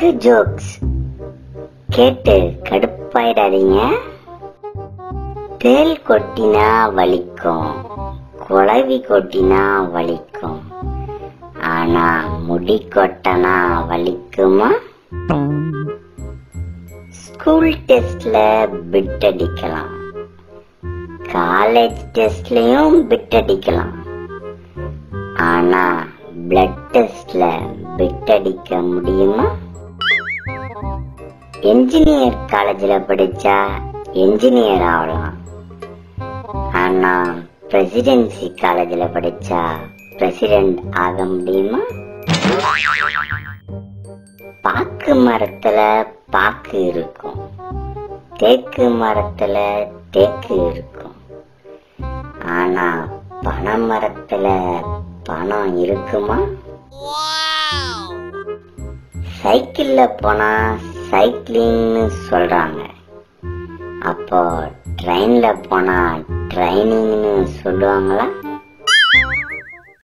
அக்கு ஜோக்ஸ் கேட்டு கடுப்பாயிடாதீங்க தேல் கொட்டினா வலிக்கும் குழவி கொட்டினா வலிக்கும் ஆனா முடி கொட்டனா வலிக்குமா ஸ்கூல் டெஸ்ட்ல பிட் அடிக்கலாம் காலேஜ் டெஸ்ட்லயும் பிட் அடிக்கலாம் ஆனா பிளட் டெஸ்ட்ல பிட் அடிக்க முடியுமா என்ஜினியர் காலேஜ்ல படிச்சா என்ஜினியர் ஆகலாம் ஆனா பிரசிடென்சி காலேஜ்ல படிச்சா பிரசிடென்ட் ஆக முடியுமா பாக்கு மரத்துல பாக்கு இருக்கும் தேக்கு மரத்துல தேக்கு இருக்கும் ஆனா பனை மரத்துல பணம் இருக்குமா சைக்கிள்ல போனா சைக்கிளிங்னு சொல்றாங்க அப்போ ட்ரெயின்ல போனா ட்ரைனிங்னு சொல்லுவாங்களா